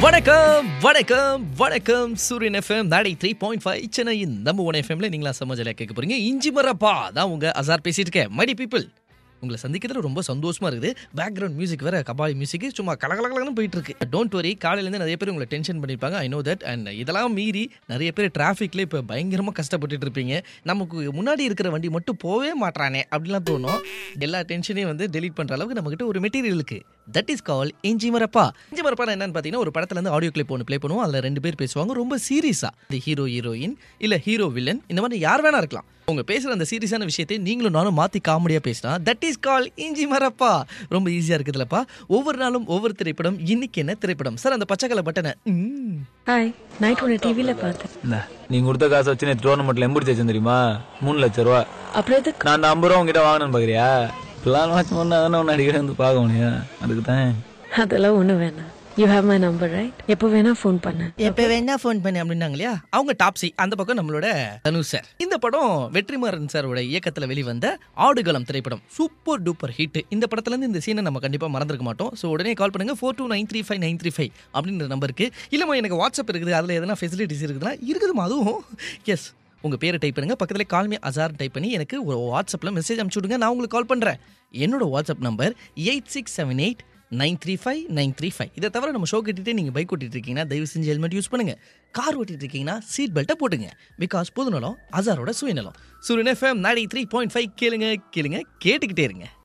வணக்கம் வணக்கம் வணக்கம் சூரியன் எஃப்எம் நாடை த்ரீ பாயிண்ட் ஃபைவ் சென்னையின் நம்ம ஒன் எஃப்எம்ல நீங்களா சமாஜில் கேட்க போறீங்க இஞ்சி மரப்பா தான் உங்க அசார் பேசிட்டு இருக்கேன் மைடி பீப்புள் உங்களை சந்திக்கிறதுல ரொம்ப சந்தோஷமா இருக்குது பேக்ரவுண்ட் மியூசிக் வேற கபாலி மியூசிக் சும்மா கலகலகலன்னு போயிட்டு இருக்கு டோன்ட் வரி காலையிலேருந்து நிறைய பேர் உங்களை டென்ஷன் பண்ணியிருப்பாங்க ஐ நோ தட் அண்ட் இதெல்லாம் மீறி நிறைய பேர் டிராஃபிக்ல இப்போ பயங்கரமாக கஷ்டப்பட்டுட்டு இருப்பீங்க நமக்கு முன்னாடி இருக்கிற வண்டி மட்டும் போவே மாட்றானே அப்படிலாம் தோணும் எல்லா டென்ஷனையும் வந்து டெலீட் பண்ற அளவுக்கு நம்மகிட்ட ஒரு மெட்டீரியல் இருக்கு தட் இஸ் கால் இஞ்சி மரப்பா இஞ்சி மரப்பா என்னன்னு பார்த்தீங்கன்னா ஒரு படத்துல இருந்து ஆடியோ கிளிப் ஒன்று ப்ளே பண்ணுவோம் அதில் ரெண்டு பேர் பேசுவாங்க ரொம்ப சீரியஸா இந்த ஹீரோ ஹீரோயின் இல்ல ஹீரோ வில்லன் இந்த மாதிரி யார் வேணா இருக்கலாம் அவங்க பேசுற அந்த சீரியஸான விஷயத்தை நீங்களும் நானும் மாத்தி காமெடியா பேசினா தட் இஸ் கால் இஞ்சி மரப்பா ரொம்ப ஈஸியா இருக்குதுலப்பா ஒவ்வொரு நாளும் ஒவ்வொரு திரைப்படம் இன்னைக்கு என்ன திரைப்படம் சார் அந்த பச்சை கலர் பட்டனை ம். ஹாய் நைட் உன்னை டிவில பார்த்தேன் என்ன நீங்க கொடுத்த காசை வச்சு நேற்று டோர்னமெண்ட்ல எம்படி தேய்ச்சேன் தெரியுமா மூணு லட்சம் ரூபா அப்புறம் எதுக்கு நான் அந்த ஐம்பது ரூபா உங்ககிட்ட வாங்கணும்னு பாக்குறியா பிளான் வாட்ச் பண்ணா தானே உன்னை அடிக்கடி வந்து பார்க்க முடியும் அதுக்கு தான் அதெல்லாம் ஒண்ணு வேணாம் you have my number right எப்போ வேணா ஃபோன் பண்ணு எப்ப வேணா ஃபோன் பண்ணி அப்படின்னாங்க இல்லையா அவங்க டாப்ஸி அந்த பக்கம் நம்மளோட தனுஷ் சார் இந்த படம் வெற்றிமாறன் சாரோட இயக்கத்துல வெளிவந்த ஆடுகளம் திரைப்படம் சூப்பர் டூப்பர் ஹிட் இந்த படத்துல இருந்து இந்த சீனை நம்ம கண்டிப்பா மறந்துருக்க மாட்டோம் ஸோ உடனே கால் பண்ணுங்க four two nine three five nine three five அப்படின்ற நம்பருக்கு இல்லம்மா எனக்கு வாட்ஸ்அப் இருக்குது அதுல எதனா ஃபெசிலிட்டிஸ் இருக்குதுன்னா இருக்குதுமா அதுவும் எஸ் உங்க பேரை டைப் பண்ணுங்க பக்கத்துல கால்மி அசார் டைப் பண்ணி எனக்கு ஒரு வாட்ஸ்அப்ல மெசேஜ் அனுப்பிச்சு விடுங்க நான் உங்களுக்கு கால் பண்றேன் என்னோட WhatsApp number eight six seven eight nine three five nine three five இதை தவிர நம்ம ஷோ கட்டிட்டு நீங்கள் பைக் ஓட்டிட்டு இருக்கீங்கன்னா தயவு செஞ்சு ஹெல்மெட் யூஸ் பண்ணுங்க கார் ஓட்டிட்டு இருக்கீங்கன்னா சீட் பெல்ட்டை போட்டுங்க பிகாஸ் பொதுநலம் அசாரோட சுயநலம் சூரியன் எஃப்எம் நாடி த்ரீ பாயிண்ட் ஃபைவ் கேளுங்க கேளுங்க கேட்டுக்கிட்டே இருங்க